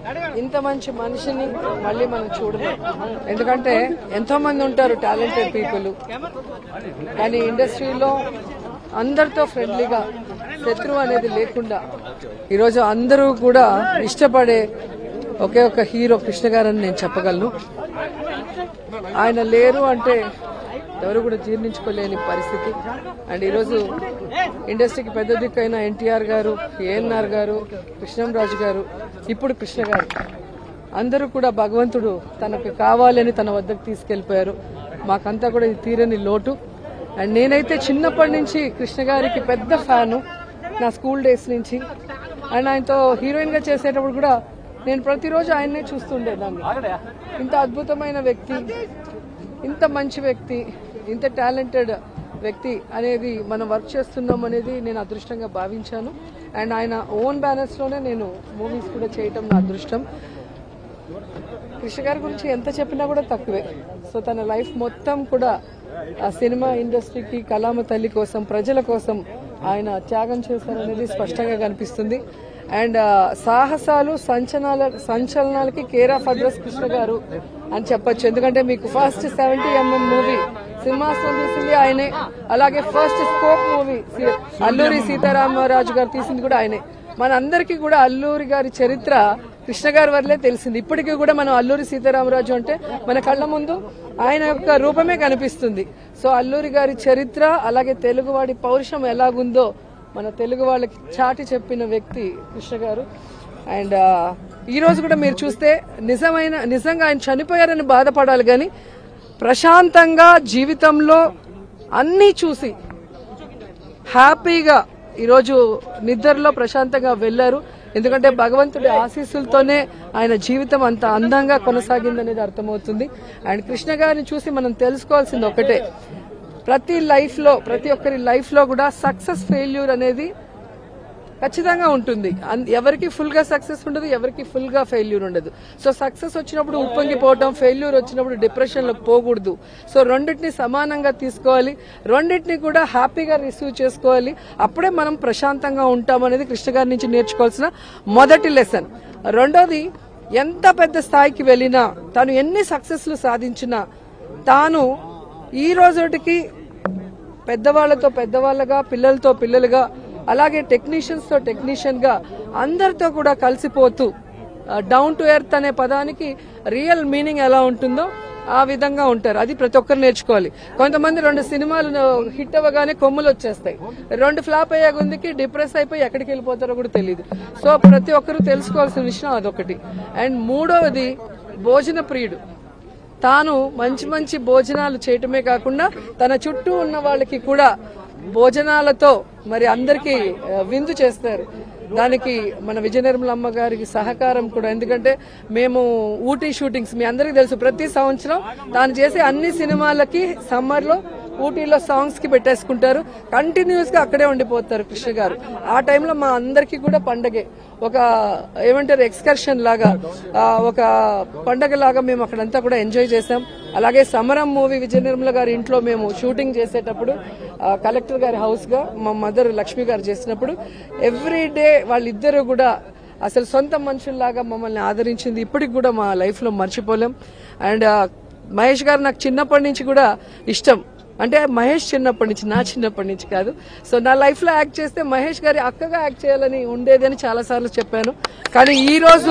ఇంత మంచి మనిషిని మళ్ళీ మనం చూడలేం ఎందుకంటే ఎంతో మంది ఉంటారు టాలెంటెడ్ పీపుల్ కానీ ఇండస్ట్రీలో అందరితో ఫ్రెండ్లీగా శత్రువు అనేది లేకుండా ఈరోజు అందరూ కూడా ఇష్టపడే ఒకే ఒక హీరో కృష్ణ గారని నేను చెప్పగలను ఆయన లేరు అంటే ఎవరు కూడా జీర్ణించుకోలేని పరిస్థితి అండ్ ఈరోజు ఇండస్ట్రీకి పెద్ద దిక్కైన ఎన్టీఆర్ గారు ఏఎన్ఆర్ గారు కృష్ణంరాజు గారు ఇప్పుడు కృష్ణ గారు అందరూ కూడా భగవంతుడు తనకు కావాలని తన వద్దకు తీసుకెళ్లిపోయారు మాకంతా కూడా ఇది తీరని లోటు అండ్ నేనైతే చిన్నప్పటి నుంచి కృష్ణ గారికి పెద్ద ఫ్యాను నా స్కూల్ డేస్ నుంచి అండ్ ఆయనతో హీరోయిన్గా చేసేటప్పుడు కూడా నేను ప్రతిరోజు ఆయన్నే చూస్తుండేదాన్ని ఇంత అద్భుతమైన వ్యక్తి ఇంత మంచి వ్యక్తి ఇంత టాలెంటెడ్ వ్యక్తి అనేది మనం వర్క్ చేస్తున్నాం అనేది నేను అదృష్టంగా భావించాను అండ్ ఆయన ఓన్ బ్యానర్స్లోనే నేను మూవీస్ కూడా చేయటం నా అదృష్టం కృష్ణ గారి గురించి ఎంత చెప్పినా కూడా తక్కువే సో తన లైఫ్ మొత్తం కూడా ఆ సినిమా ఇండస్ట్రీకి కళామ తల్లి కోసం ప్రజల కోసం ఆయన త్యాగం చేశారనేది స్పష్టంగా కనిపిస్తుంది అండ్ సాహసాలు సంచలనాల సంచలనాలకి కేర్ ఆఫ్ అడ్రస్ కృష్ణ గారు అని చెప్పొచ్చు ఎందుకంటే మీకు ఫస్ట్ సెవెంటీ ఎంఎం మూవీ సింహాసనం తీసింది ఆయనే అలాగే first scope movie Alluri Sitaramaraju గారు తీసింది కూడా ఆయనే మనందరికీ కూడా అల్లూరి గారి చరిత్ర కృష్ణ గారి వల్లే తెలిసింది ఇప్పటికీ కూడా మనం అల్లూరి సీతారామరాజు అంటే మన కళ్ళ ముందు ఆయన యొక్క రూపమే కనిపిస్తుంది సో అల్లూరి గారి చరిత్ర అలాగే తెలుగువాడి పౌరుషం ఎలాగుందో మన తెలుగు వాళ్ళకి చాటి చెప్పిన వ్యక్తి కృష్ణ గారు అండ్ ఈ రోజు కూడా మీరు చూస్తే నిజమైన నిజంగా ఆయన చనిపోయారని బాధపడాలి కానీ ప్రశాంతంగా జీవితంలో అన్నీ చూసి హ్యాపీగా ఈరోజు నిద్రలో ప్రశాంతంగా వెళ్ళారు ఎందుకంటే భగవంతుడి ఆశీస్సులతోనే ఆయన జీవితం అంత అందంగా కొనసాగిందనేది అర్థమవుతుంది అండ్ కృష్ణ గారిని చూసి మనం తెలుసుకోవాల్సింది ఒకటే ప్రతి లైఫ్లో ప్రతి ఒక్కరి లైఫ్లో కూడా సక్సెస్ ఫెయిల్యూర్ అనేది ఖచ్చితంగా ఉంటుంది అన్- ఎవరికి ఫుల్ గా సక్సెస్ ఉండదు ఎవరికి ఫుల్ గా ఫెయిల్యూర్ ఉండదు సో సక్సెస్ వచ్చినప్పుడు ఉప్పొంగిపోవటం ఫెయిల్యూర్ వచ్చినప్పుడు డిప్రెషన్ లోకి పోకూడదు సో రెండింటిని సమానంగా తీసుకోవాలి రెండింటిని కూడా హ్యాపీగా రిసీవ్ చేసుకోవాలి అప్పుడే మనం ప్రశాంతంగా ఉంటాం అనేది కృష్ణ గారి నుంచి నేర్చుకోవాల్సిన మొదటి లెసన్ రెండోది ఎంత పెద్ద స్థాయికి వెళ్ళినా తను ఎన్ని సక్సెస్లు సాధించినా తాను ఈ రోజుటికి పెద్దవాళ్ళతో పెద్దవాళ్ళగా పిల్లలతో పిల్లలుగా అలాగే టెక్నీషియన్స్ తో టెక్నీషియన్ గా అందరితో కూడా కలిసిపోతూ డౌన్ టు ఎర్త్ అనే పదానికి రియల్ మీనింగ్ ఎలా ఉంటుందో ఆ విధంగా ఉంటారు అది ప్రతి ఒక్కరు నేర్చుకోవాలి కొంతమంది రెండు సినిమాలు హిట్ అవ్వగానే కొమ్ములు వచ్చేస్తాయి రెండు ఫ్లాప్ అయ్యే గుందికి డిప్రెస్ అయిపోయి ఎక్కడికి వెళ్ళిపోతారో కూడా తెలియదు సో ప్రతి ఒక్కరు తెలుసుకోవాల్సిన విషయం అదొకటి అండ్ మూడవది భోజన ప్రియుడు తాను మంచి మంచి భోజనాలు చేయటమే కాకుండా తన చుట్టూ ఉన్న వాళ్ళకి కూడా భోజనాలతో మరి అందరికీ ఆ, విందు చేస్తారు దానికి మన విజయ నిర్మలమ్మ గారికి సహకారం కూడా ఎందుకంటే మేము ఊటీ షూటింగ్స్ మీ అందరికీ తెలుసు ప్రతి సంవత్సరం తాను చేసే అన్ని సినిమాలకి సమ్మర్లో ఊటీలో సాంగ్స్ కి పెట్టేసుకుంటారు కంటిన్యూస్ గా అక్కడే ఉండిపోతారు కృష్ణ గారు ఆ టైంలో మా అందరికీ కూడా పండగే ఒక ఏమంటారు ఎక్స్కర్షన్ లాగా ఆ, ఒక పండగ లాగా మేము అక్కడంతా కూడా ఎంజాయ్ చేసాం అలాగే సమరం మూవీ విజయ నిర్మల గారి ఇంట్లో మేము షూటింగ్ చేసేటప్పుడు ఆ, కలెక్టర్ గారి హౌస్ గా మా మదర్ లక్ష్మి గారు చేసినప్పుడు ఎవ్రీ డే వాళ్ళిద్దరూ కూడా అసలు సొంత మనుషుల్లాగా మమ్మల్ని ఆదరించింది ఇప్పటికి కూడా మా లైఫ్ లో మర్చిపోలేం అండ్ ఆ, మహేష్ గారు నాకు చిన్నప్పటి నుంచి కూడా ఇష్టం అంటే మహేష్ చిన్నప్పటి నుంచి నా చిన్నప్పటి నుంచి కాదు సో నా లైఫ్ లో యాక్ట్ చేస్తే మహేష్ గారి అక్కగా యాక్ట్ చేయాలని ఉండేది అని చాలా సార్లు చెప్పాను కానీ ఈ రోజు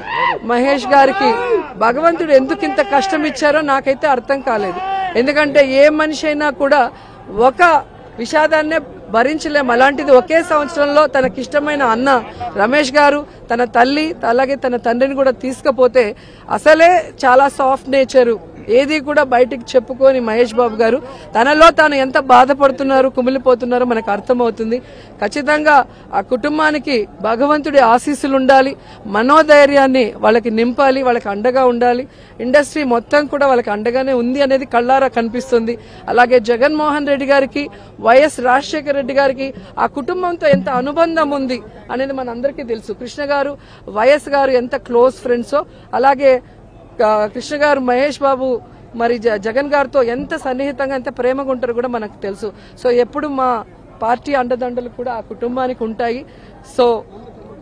మహేష్ గారికి భగవంతుడు ఎందుకు ఇంత కష్టం ఇచ్చారో నాకైతే అర్థం కాలేదు ఎందుకంటే ఏ మనిషి అయినా కూడా ఒక విషాదాన్నే భరించలేం అలాంటిది ఒకే సంవత్సరంలో తనకిష్టమైన అన్న రమేష్ గారు తన తల్లి అలాగే తన తండ్రిని కూడా తీసుకపోతే అసలే చాలా సాఫ్ట్ నేచరు ఏది కూడా బయటికి చెప్పుకొని మహేష్ బాబు గారు తనలో తాను ఎంత బాధపడుతున్నారు కుమిలిపోతున్నారో మనకు అర్థమవుతుంది ఖచ్చితంగా ఆ కుటుంబానికి భగవంతుడి ఆశీస్సులు ఉండాలి మనోధైర్యాన్ని వాళ్ళకి నింపాలి వాళ్ళకి అండగా ఉండాలి ఇండస్ట్రీ మొత్తం కూడా వాళ్ళకి అండగానే ఉంది అనేది కళ్ళారా కనిపిస్తుంది అలాగే జగన్మోహన్ రెడ్డి గారికి వైఎస్ రాజశేఖర రెడ్డి గారికి ఆ కుటుంబంతో ఎంత అనుబంధం ఉంది అనేది మనందరికీ తెలుసు కృష్ణ గారు వైఎస్ గారు ఎంత క్లోజ్ ఫ్రెండ్సో అలాగే ఆ, కృష్ణ గారు మహేష్ బాబు మరి జ- జగన్ గారితో ఎంత సన్నిహితంగా ఎంత ప్రేమగా ఉంటారో కూడా మనకు తెలుసు సో ఎప్పుడు మా పార్టీ అండదండలు కూడా ఆ కుటుంబానికి ఉంటాయి సో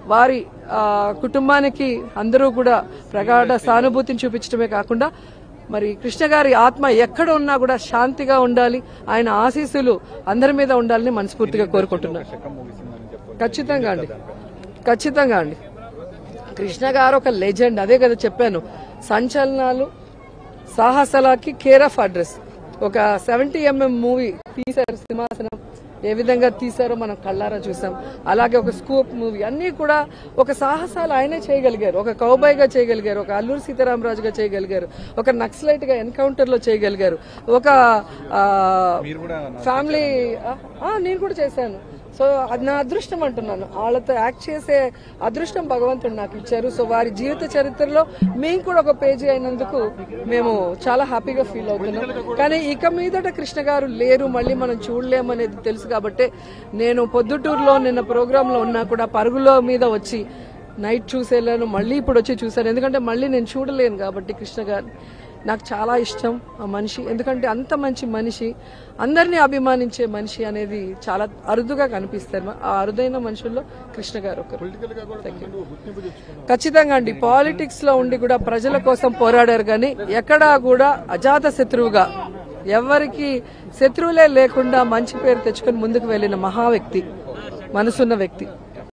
వారి ఆ, కుటుంబానికి అందరూ కూడా ప్రగాఢ సానుభూతిని చూపించడమే కాకుండా మరి కృష్ణ గారి ఆత్మ ఎక్కడ ఉన్నా కూడా శాంతిగా ఉండాలి ఆయన ఆశీస్సులు అందరి మీద ఉండాలని మనస్ఫూర్తిగా కోరుకుంటున్నాను ఖచ్చితంగా అండి ఖచ్చితంగా అండి కృష్ణ గారు ఒక లెజెండ్ అదే కదా చెప్పాను సంచలనాలు సాహసాలకి కేర్ ఆఫ్ అడ్రస్ ఒక సెవెంటీ ఎంఎం మూవీ తీశారు సింహాసనం ఏ విధంగా తీశారో మనం కళ్ళారా చూసాం అలాగే ఒక స్కూప్ మూవీ అన్నీ కూడా ఒక సాహసాలు ఆయనే చేయగలిగారు ఒక కౌబాయ్గా చేయగలిగారు ఒక అల్లూరి సీతారామరాజుగా చేయగలిగారు ఒక నక్సలైట్ గా ఎన్కౌంటర్ లో చేయగలిగారు ఒక ఆ, ఫ్యామిలీ ఆ, ఆ, నేను కూడా చేశాను సో అది నా అదృష్టం అంటున్నాను వాళ్ళతో యాక్ట్ చేసే అదృష్టం భగవంతుడు నాకు ఇచ్చారు సో వారి జీవిత చరిత్రలో మేము కూడా ఒక పేజీ అయినందుకు మేము చాలా హ్యాపీగా ఫీల్ అవుతున్నాం కానీ ఇక మీదట కృష్ణ గారు లేరు మళ్ళీ మనం చూడలేము అనేది తెలుసు కాబట్టి నేను పొద్దుటూరులో నిన్న ప్రోగ్రాంలో ఉన్నా కూడా పరుగులో మీద వచ్చి నైట్ చూసేలాను మళ్ళీ ఇప్పుడు వచ్చి చూశాను ఎందుకంటే మళ్ళీ నేను చూడలేను కాబట్టి కృష్ణ గారిని నాకు చాలా ఇష్టం ఆ మనిషి ఎందుకంటే అంత మంచి మనిషి అందరినీ అభిమానించే మనిషి అనేది చాలా అరుదుగా కనిపిస్తారు ఆ అరుదైన మనుషుల్లో కృష్ణ గారు ఒకరు Thank you. ఖచ్చితంగా అండి పాలిటిక్స్ లో ఉండి కూడా ప్రజల కోసం పోరాడారు కానీ ఎక్కడా కూడా అజాత శత్రువుగా ఎవరికి శత్రువులే లేకుండా మంచి పేరు తెచ్చుకొని ముందుకు వెళ్ళిన మహా వ్యక్తి మనసున్న వ్యక్తి